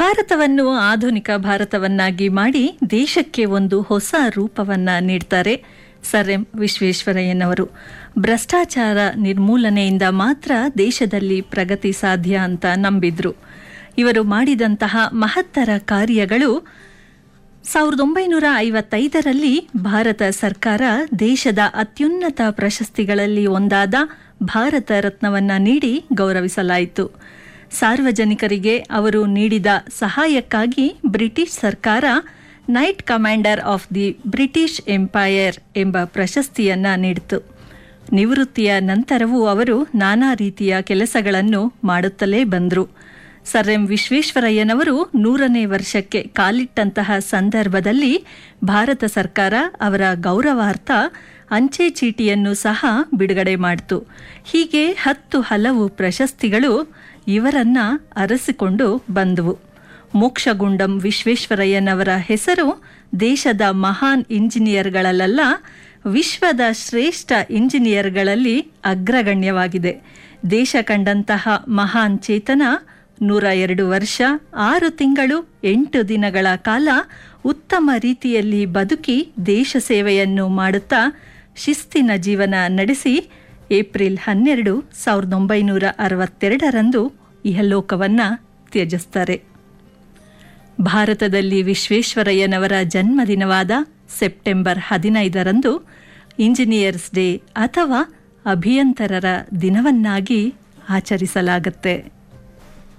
ಭಾರತವನ್ನು ಆಧುನಿಕ ಭಾರತವನ್ನಾಗಿ ಮಾಡಿ ದೇಶಕ್ಕೆ ಒಂದು ಹೊಸ ರೂಪವನ್ನ ನೀಡ್ತಾರೆ ಸರ್ ಎಂ ವಿಶ್ವೇಶ್ವರಯ್ಯನವರು ಭ್ರಷ್ಟಾಚಾರ ನಿರ್ಮೂಲನೆಯಿಂದ ಮಾತ್ರ ದೇಶದಲ್ಲಿ ಪ್ರಗತಿ ಸಾಧ್ಯ ಅಂತ ನಂಬಿದ್ರು ಇವರು ಮಾಡಿದಂತಹ ಮಹತ್ತರ ಕಾರ್ಯಗಳು ಸಾವಿರದ ಒಂಬೈನೂರ ಐವತ್ತೈದರಲ್ಲಿ ಭಾರತ ಸರ್ಕಾರ ದೇಶದ ಅತ್ಯುನ್ನತ ಪ್ರಶಸ್ತಿಗಳಲ್ಲಿ ಒಂದಾದ ಭಾರತ ರತ್ನವನ್ನ ನೀಡಿ ಗೌರವಿಸಲಾಯಿತು ಸಾರ್ವಜನಿಕರಿಗೆ ಅವರು ನೀಡಿದ ಸಹಾಯಕ್ಕಾಗಿ ಬ್ರಿಟಿಷ್ ಸರ್ಕಾರ knight commander of the British empire ಎಂಬ ಪ್ರಶಸ್ತಿಯನ್ನ ನೀಡಿತು ನಿವೃತ್ತಿಯ ನಂತರವೂ ಅವರು ನಾನಾ ರೀತಿಯ ಕೆಲಸಗಳನ್ನು ಮಾಡುತ್ತಲೇ ಬಂದರು ಸರ್ ಎಂ ವಿಶ್ವೇಶ್ವರಯ್ಯನವರು ನೂರನೇ ವರ್ಷಕ್ಕೆ ಕಾಲಿಟ್ಟಂತಹ ಸಂದರ್ಭದಲ್ಲಿ ಭಾರತ ಸರ್ಕಾರ ಅವರ ಗೌರವಾರ್ಥ ಅಂಚೆ ಚೀಟಿಯನ್ನು ಸಹ ಬಿಡುಗಡೆ ಮಾಡಿತು ಹೀಗೆ ಹತ್ತು ಹಲವು ಪ್ರಶಸ್ತಿಗಳು ಇವರನ್ನ ಅರಸಿಕೊಂಡು ಬಂದವು ಮೋಕ್ಷಗುಂಡಂ ವಿಶ್ವೇಶ್ವರಯ್ಯನವರ ಹೆಸರು ದೇಶದ ಮಹಾನ್ ಇಂಜಿನಿಯರ್ಗಳಲ್ಲ ವಿಶ್ವದ ಶ್ರೇಷ್ಠ ಇಂಜಿನಿಯರ್ಗಳಲ್ಲಿ ಅಗ್ರಗಣ್ಯವಾಗಿದೆ ದೇಶ ಕಂಡಂತಹ ಮಹಾನ್ ಚೇತನ ನೂರ ಎರಡು ವರ್ಷ ಆರು ತಿಂಗಳು ಎಂಟು ದಿನಗಳ ಕಾಲ ಉತ್ತಮ ರೀತಿಯಲ್ಲಿ ಬದುಕಿ ದೇಶ ಸೇವೆಯನ್ನು ಮಾಡುತ್ತಾ ಶಿಸ್ತಿನ ಜೀವನ ನಡೆಸಿ ಏಪ್ರಿಲ್ ಹನ್ನೆರಡು ಸಾವಿರದ ಒಂಬೈನೂರ ಅರವತ್ತೆರಡರಂದು ಇಹಲೋಕವನ್ನ ತ್ಯಜಿಸ್ತಾರೆ ಭಾರತದಲ್ಲಿ ವಿಶ್ವೇಶ್ವರಯ್ಯನವರ ಜನ್ಮದಿನವಾದ ಸೆಪ್ಟೆಂಬರ್ ಹದಿನೈದರಂದು ಇಂಜಿನಿಯರ್ಸ್ ಡೇ ಅಥವಾ ಅಭಿಯಂತರರ ದಿನವನ್ನಾಗಿ ಆಚರಿಸಲಾಗುತ್ತೆ